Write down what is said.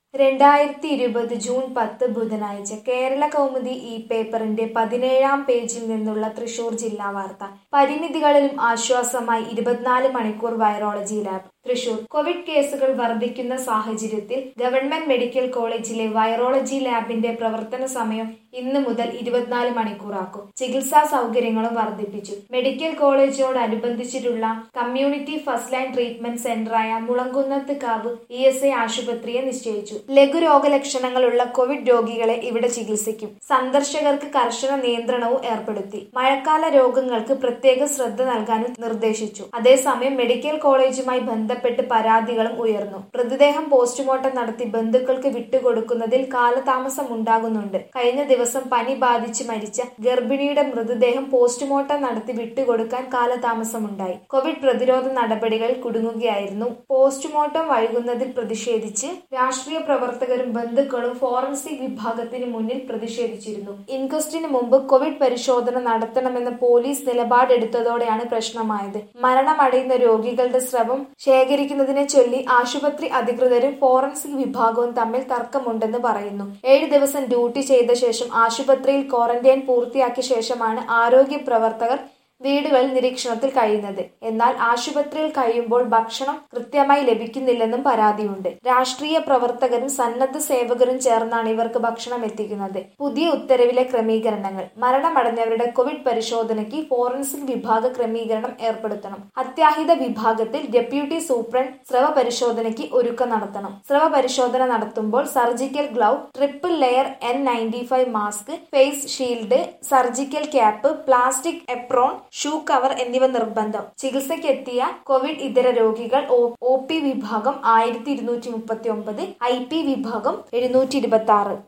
രണ്ടായിരത്തി ഇരുപത് ജൂൺ പത്ത് ബുധനാഴ്ച കേരള കൗമുദി ഈ പേപ്പറിന്റെ പതിനേഴാം പേജിൽ നിന്നുള്ള തൃശൂർ ജില്ലാ വാർത്ത പരിമിതികളിലും ആശ്വാസമായി ഇരുപത്തിനാല് മണിക്കൂർ വൈറോളജി ലാബ് തൃശൂർ കോവിഡ് കേസുകൾ വർദ്ധിക്കുന്ന സാഹചര്യത്തിൽ ഗവൺമെന്റ് മെഡിക്കൽ കോളേജിലെ വൈറോളജി ലാബിന്റെ പ്രവർത്തന സമയം ഇന്ന് മുതൽ ഇരുപത്തിനാല് മണിക്കൂറാക്കും ചികിത്സാ സൗകര്യങ്ങളും വർദ്ധിപ്പിച്ചു മെഡിക്കൽ കോളേജിനോടനുബന്ധിച്ചിട്ടുള്ള കമ്മ്യൂണിറ്റി ഫസ്റ്റ് ലൈൻ ട്രീറ്റ്മെന്റ് സെന്ററായ Mulankunnathukavu E S I ആശുപത്രിയെ നിശ്ചയിച്ചു ലഘുരോഗ ലക്ഷണങ്ങളുള്ള കോവിഡ് രോഗികളെ ഇവിടെ ചികിത്സിക്കും സന്ദർശകർക്ക് കർശന നിയന്ത്രണവും ഏർപ്പെടുത്തി മഴക്കാല രോഗങ്ങൾക്ക് പ്രത്യേക ശ്രദ്ധ നൽകാനും നിർദ്ദേശിച്ചു അതേസമയം മെഡിക്കൽ കോളേജുമായി ബന്ധപ്പെട്ട് പരാതികളും ഉയർന്നു മൃതദേഹം പോസ്റ്റ്മോർട്ടം നടത്തി ബന്ധുക്കൾക്ക് വിട്ടുകൊടുക്കുന്നതിൽ കാലതാമസം ഉണ്ടാകുന്നുണ്ട് കഴിഞ്ഞ ദിവസം പനി ബാധിച്ച് മരിച്ച ഗർഭിണിയുടെ മൃതദേഹം പോസ്റ്റ്മോർട്ടം നടത്തി വിട്ടുകൊടുക്കാൻ കാലതാമസമുണ്ടായി കോവിഡ് പ്രതിരോധ നടപടികളിൽ കുടുങ്ങുകയായിരുന്നു പോസ്റ്റ്മോർട്ടം വൈകുന്നതിൽ പ്രതിഷേധിച്ച് രാഷ്ട്രീയ പ്രവർത്തകരും ബന്ധുക്കളും ഫോറൻസിക് വിഭാഗത്തിന് മുന്നിൽ പ്രതിഷേധിച്ചിരുന്നു ഇൻക്വസ്റ്റിന് മുമ്പ് കോവിഡ് പരിശോധന നടത്തണമെന്ന പോലീസ് നിലപാടെടുത്തതോടെയാണ് പ്രശ്നമായത് മരണമടയുന്ന രോഗികളുടെ സ്രവം ശേഖരിക്കുന്നതിനെ ചൊല്ലി ആശുപത്രി അധികൃതരും ഫോറൻസിക് വിഭാഗവും തമ്മിൽ തർക്കമുണ്ടെന്ന് പറയുന്നു ഏഴ് ദിവസം ഡ്യൂട്ടി ചെയ്ത ശേഷം ആശുപത്രിയിൽ ക്വാറന്റൈൻ പൂർത്തിയാക്കിയ ശേഷമാണ് ആരോഗ്യ പ്രവർത്തകർ വീടുകളിൽ നിരീക്ഷണത്തിൽ കഴിയുന്നത് എന്നാൽ ആശുപത്രിയിൽ കഴിയുമ്പോൾ ഭക്ഷണം കൃത്യമായി ലഭിക്കുന്നില്ലെന്നും പരാതിയുണ്ട് രാഷ്ട്രീയ പ്രവർത്തകരും സന്നദ്ധ സേവകരും ചേർന്നാണ് ഇവർക്ക് ഭക്ഷണം എത്തിക്കുന്നത് പുതിയ ഉത്തരവിലെ ക്രമീകരണങ്ങൾ മരണമടഞ്ഞവരുടെ കോവിഡ് പരിശോധനയ്ക്ക് ഫോറൻസിക് വിഭാഗ ക്രമീകരണം ഏർപ്പെടുത്തണം അത്യാഹിത വിഭാഗത്തിൽ ഡെപ്യൂട്ടി സൂപ്രണ്ട് സ്രവ പരിശോധനയ്ക്ക് ഒരുക്കം നടത്തണം സ്രവ പരിശോധന നടത്തുമ്പോൾ surgical glove triple layer N ninety five mask face shield surgical cap plastic apron shoe cover എന്നിവ നിർബന്ധം ചികിത്സയ്ക്കെത്തിയ കോവിഡ് ഇതര രോഗികൾ ഒ പി വിഭാഗം ആയിരത്തി ഇരുന്നൂറ്റി മുപ്പത്തി ഒമ്പത് ഐ പി വിഭാഗം എഴുന്നൂറ്റി ഇരുപത്തി ആറ്